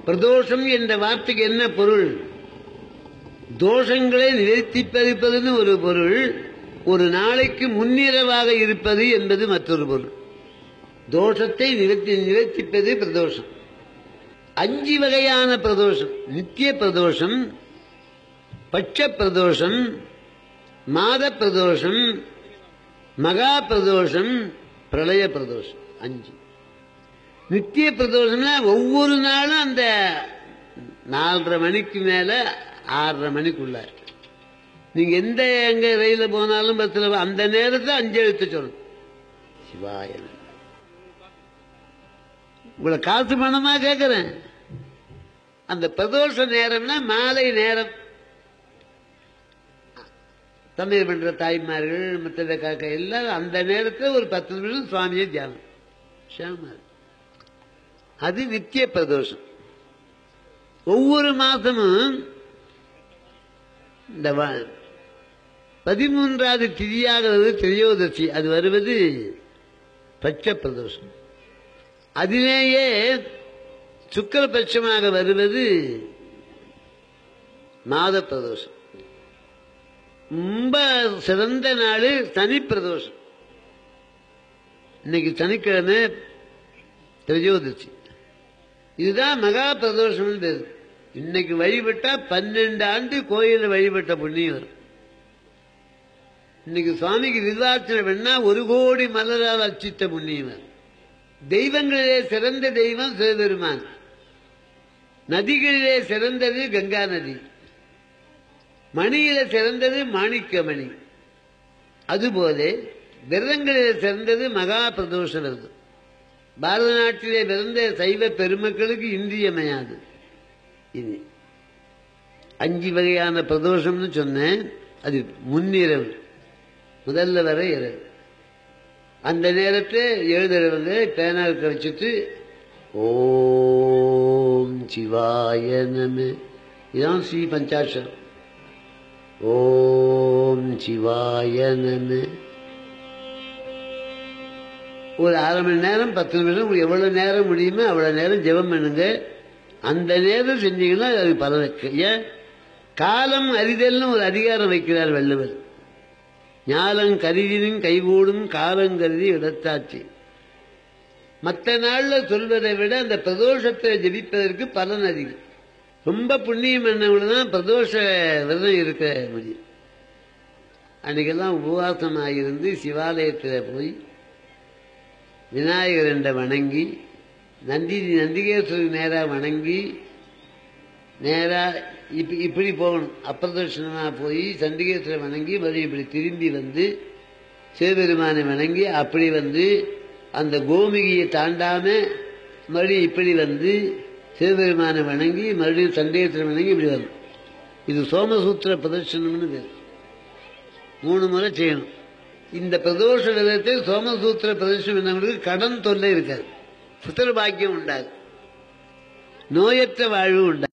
பிரதோஷம் என்ற வார்த்தைக்கு என்ன பொருள் தோஷங்களை நிவர்த்திப்பதுன்னு ஒரு பொருள் ஒரு நாளைக்கு முன்னிரவாக இருப்பது என்பது மற்றொரு பொருள் தோஷத்தை நிவர்த்தி நிவர்த்திப்பது பிரதோஷம் அஞ்சு வகையான பிரதோஷம் நித்திய பிரதோஷம் பட்ச பிரதோஷம் மாத பிரதோஷம் மகா பிரதோஷம் பிரளய பிரதோஷம் அஞ்சு நித்திய பிரதோஷம்னா ஒவ்வொரு நாளும் அந்த நாலரை மணிக்கு மேல ஆறரை மணிக்குள்ள நீங்க எந்த எங்க ரயில போனாலும் பஸ்ல போ- அந்த நேரத்தை அஞ்சு எழுத்து சொல்லணும் சிவாய நமः. உங்களை காசு பணமா கேட்கிறேன் அந்த பிரதோஷ நேரம்னா மாலை நேரம் தமிழ் பண்ற தாய்மார்கள் மற்ற காக்க எல்லாரும் அந்த நேரத்தில் ஒரு பத்து நிமிஷம் சுவாமியை தியானம் ஷாமா அது நித்திய பிரதோஷம் ஒவ்வொரு மாசமும் இந்த வ- பதிமூன்றாவது திதியாக வருவது திரையோதசி அது வருவது பட்ச பிரதோஷம் அதிலேயே சுக்கரபட்சமாக வருவது மாத பிரதோஷம் ரொம்ப சிறந்த நாள் சனி பிரதோஷம் இன்னைக்கு சனிக்கிழமை திரையோதசி இதுதான் மகா பிரதோஷம் பேரு இன்னைக்கு வழிபட்டா பன்னெண்டு ஆண்டு கோயில வழிபட்ட புண்ணியம் வரும் இன்னைக்கு சுவாமிக்கு விருதார்ச்சனை பண்ணா ஒரு கோடி மலரால் அர்ச்சித்த புண்ணியம் வரும் தெய்வங்களிலே சிறந்த தெய்வம் சிவபெருமான் நதிகளிலே சிறந்தது கங்கா நதி மணியில சிறந்தது மாணிக்க மணி அதுபோல விரதங்களிலே சிறந்தது மகா பிரதோஷ விரதம் பாரத நாட்டிலே பிறந்த சைவ பெருமக்களுக்கு இன்றியமையாது இது அஞ்சு வகையான பிரதோஷம்னு சொன்னேன் அது முன்னிரவு முதல்ல வர இரவு அந்த நேரத்தை எழுதுறவங்க பேனாவுக்கு வச்சுட்டு ஓம் சிவாய நம இதான் ஸ்ரீ பஞ்சாட்சரம் ஓம் சிவாய நம ஒரு அரை மணி நேரம் பத்து நிமிஷம் உங்களுக்கு எவ்வளவு நேரம் முடியுமோ அவ்வளவு நேரம் ஜெபம் பண்ணுங்க அந்த நேரம் செஞ்சீங்கன்னா அது பலன் இருக்கு. ஏன் காலம் அறிதல்னு ஒரு அதிகாரம் வைக்கிறார் வள்ளுவர் ஞாலம் கருதினும் கைகூடும் காலம் கருதி இடத்தாச்சு மற்ற நாள்ல சொல்வதை விட அந்த பிரதோஷத்தை ஜெபிப்பதற்கு பலன் அதிகம் ரொம்ப புண்ணியம் பண்ணவங்க தான் பிரதோஷ விரதம் இருக்க முடியும் அன்னைக்கெல்லாம் உபவாசமாக இருந்து சிவாலயத்தில் போய் விநாயகரண்ட வணங்கி நந்தி நந்திகேஸ்வரி நேராக வணங்கி நேராக இப்படி இப்படி போகணும் அப்பிரதர்ஷனமாக போய் சண்டிகேஸ்வரை வணங்கி மறுபடியும் இப்படி திரும்பி வந்து சிவபெருமானை வணங்கி அப்படி வந்து அந்த கோமுகியை தாண்டாம மறுபடியும் இப்படி வந்து சிவபெருமானை வணங்கி மறுபடியும் சண்டிகேஸ்வரை வணங்கி இப்படி வரும் இது சோமசூத்திர பிரதர்ஷனம்னு பேர் மூணு முறை செய்யணும் இந்த பிரதோஷ விதத்தில் சோமசூத்திர பிரதர்ஷனம் என்னவங்களுக்கு கடன் தொல்லை இருக்காது புத்திர பாக்கியம் உண்டாது நோயற்ற வாழ்வு உண்டாகும்